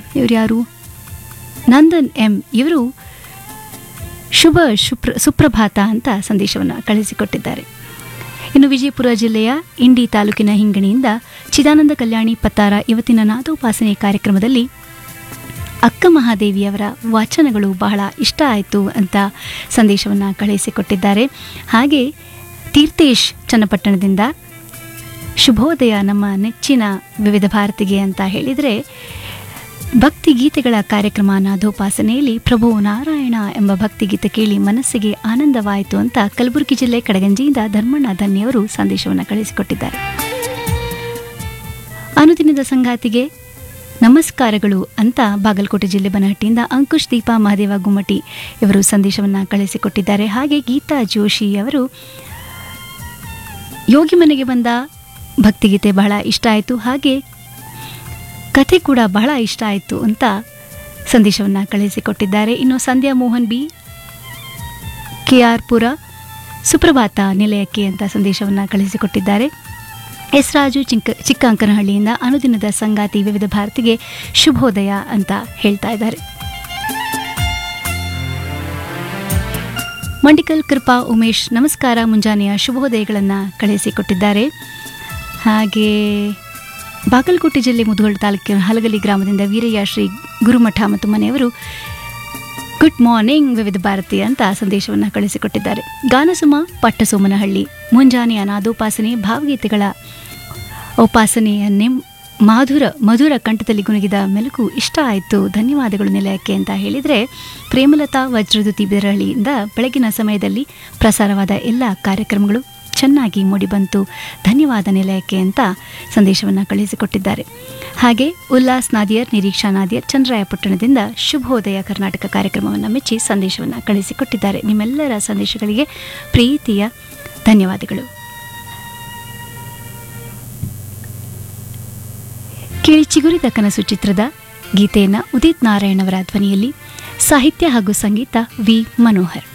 ಇವರು ಯಾರು ನಂದನ್ ಎಂ ಇವರು ಶುಭ ಶುಪ್ರ ಸುಪ್ರಭಾತ ಅಂತ ಸಂದೇಶವನ್ನು ಕಳಿಸಿಕೊಟ್ಟಿದ್ದಾರೆ ಇನ್ನು ವಿಜಯಪುರ ಜಿಲ್ಲೆಯ ಇಂಡಿ ತಾಲೂಕಿನ ಹಿಂಗಣಿಯಿಂದ ಚಿದಾನಂದ ಕಲ್ಯಾಣಿ ಪತ್ತಾರ ಇವತ್ತಿನ ನಾದೋಪಾಸನೆ ಕಾರ್ಯಕ್ರಮದಲ್ಲಿ ಅಕ್ಕ ಮಹಾದೇವಿಯವರ ವಾಚನಗಳು ಬಹಳ ಇಷ್ಟ ಆಯಿತು ಅಂತ ಸಂದೇಶವನ್ನು ಕಳುಹಿಸಿಕೊಟ್ಟಿದ್ದಾರೆ ಹಾಗೆ ತೀರ್ಥೇಶ್ ಚನ್ನಪಟ್ಟಣದಿಂದ ಶುಭೋದಯ ನಮ್ಮ ನೆಚ್ಚಿನ ವಿವಿಧ ಭಾರತಿಗೆ ಅಂತ ಹೇಳಿದರೆ ಭಕ್ತಿಗೀತೆಗಳ ಕಾರ್ಯಕ್ರಮ ನಾದೋಪಾಸನೆಯಲ್ಲಿ ಪ್ರಭು ನಾರಾಯಣ ಎಂಬ ಭಕ್ತಿಗೀತೆ ಕೇಳಿ ಮನಸ್ಸಿಗೆ ಆನಂದವಾಯಿತು ಅಂತ ಕಲಬುರಗಿ ಜಿಲ್ಲೆ ಕಡಗಂಜಿಯಿಂದ ಧರ್ಮಣ್ಣ ಧನ್ಯವರು ಸಂದೇಶವನ್ನು ಕಳಿಸಿಕೊಟ್ಟಿದ್ದಾರೆ ಅನುದಿನದ ಸಂಗಾತಿಗೆ ನಮಸ್ಕಾರಗಳು ಅಂತ ಬಾಗಲಕೋಟೆ ಜಿಲ್ಲೆ ಬನಹಟ್ಟಿಯಿಂದ ಅಂಕುಶ್ ದೀಪಾ ಮಹದೇವ ಗುಮ್ಮಟಿ ಇವರು ಸಂದೇಶವನ್ನು ಕಳಿಸಿಕೊಟ್ಟಿದ್ದಾರೆ ಹಾಗೆ ಗೀತಾ ಜೋಶಿ ಅವರು ಯೋಗಿ ಮನೆಗೆ ಬಂದ ಭಕ್ತಿಗೀತೆ ಬಹಳ ಇಷ್ಟ ಆಯಿತು ಹಾಗೆ ಕಥೆ ಕೂಡ ಬಹಳ ಇಷ್ಟ ಆಯಿತು ಅಂತ ಸಂದೇಶವನ್ನು ಕಳಿಸಿಕೊಟ್ಟಿದ್ದಾರೆ ಇನ್ನು Sandhya Mohan B K R Pura ಸುಪ್ರಭಾತ ನಿಲಯಕ್ಕೆ ಅಂತ ಸಂದೇಶವನ್ನು ಕಳಿಸಿಕೊಟ್ಟಿದ್ದಾರೆ ಎಸ್ ರಾಜು ಚಿಕ್ಕ ಚಿಕ್ಕಂಕನಹಳ್ಳಿಯಿಂದ ಅನುದಿನದ ಸಂಗಾತಿ ವಿವಿಧ ಭಾರತಿಗೆ ಶುಭೋದಯ ಅಂತ ಹೇಳ್ತಾ ಇದ್ದಾರೆ ಮಂಡಿಕಲ್ ಕೃಪಾ ಉಮೇಶ್ ನಮಸ್ಕಾರ ಮುಂಜಾನೆಯ ಶುಭೋದಯಗಳನ್ನು ಕಳಿಸಿಕೊಟ್ಟಿದ್ದಾರೆ ಹಾಗೆ ಬಾಗಲಕೋಟೆ ಜಿಲ್ಲೆ ಮುಧೋಳ ತಾಲೂಕಿನ ಹಲಗಲಿ ಗ್ರಾಮದಿಂದ ವೀರಯ್ಯ ಶ್ರೀ ಗುರುಮಠ ಮತ್ತು ಮನೆಯವರು ಗುಡ್ ಮಾರ್ನಿಂಗ್ ವಿವಿಧ ಭಾರತಿ ಅಂತ ಸಂದೇಶವನ್ನು ಕಳಿಸಿಕೊಟ್ಟಿದ್ದಾರೆ ಗಾನಸುಮ ಪಟ್ಟಸೋಮನಹಳ್ಳಿ ಮುಂಜಾನೆಯ ನಾದೋಪಾಸನೆ ಭಾವಗೀತೆಗಳ ಉಪಾಸನೆಯನ್ನೇ ಮಾಧುರ ಮಧುರ ಕಂಠದಲ್ಲಿ ಗುನುಗಿದ ಮೆಲುಕು ಇಷ್ಟ ಆಯಿತು ಧನ್ಯವಾದಗಳು ನಿಲಯಕ್ಕೆ ಅಂತ ಹೇಳಿದರೆ ಪ್ರೇಮಲತಾ ವಜ್ರದುತಿ ಬಿದರಹಳ್ಳಿಯಿಂದ ಬೆಳಗಿನ ಸಮಯದಲ್ಲಿ ಪ್ರಸಾರವಾದ ಎಲ್ಲ ಕಾರ್ಯಕ್ರಮಗಳು ಚೆನ್ನಾಗಿ ಮೂಡಿಬಂತು ಧನ್ಯವಾದ ನಿಲಯಕ್ಕೆ ಅಂತ ಸಂದೇಶವನ್ನು ಕಳುಹಿಸಿಕೊಟ್ಟಿದ್ದಾರೆ ಹಾಗೆ ಉಲ್ಲಾಸ್ ನಾದಿಯರ್ ನಿರೀಕ್ಷಾ ನಾದಿಯರ್ ಚಂದ್ರಾಯಪಟ್ಟಣದಿಂದ ಶುಭೋದಯ ಕರ್ನಾಟಕ ಕಾರ್ಯಕ್ರಮವನ್ನು ಮೆಚ್ಚಿ ಸಂದೇಶವನ್ನು ಕಳಿಸಿಕೊಟ್ಟಿದ್ದಾರೆ ನಿಮ್ಮೆಲ್ಲರ ಸಂದೇಶಗಳಿಗೆ ಪ್ರೀತಿಯ ಧನ್ಯವಾದಗಳು ಕೇಳಿ ಚಿಗುರಿದ ಕನಸು ಚಿತ್ರದ ಗೀತೆಯನ್ನು ಉದಿತ್ ನಾರಾಯಣ್ ಅವರ ಧ್ವನಿಯಲ್ಲಿ ಸಾಹಿತ್ಯ ಹಾಗೂ ಸಂಗೀತ ವಿ ಮನೋಹರ್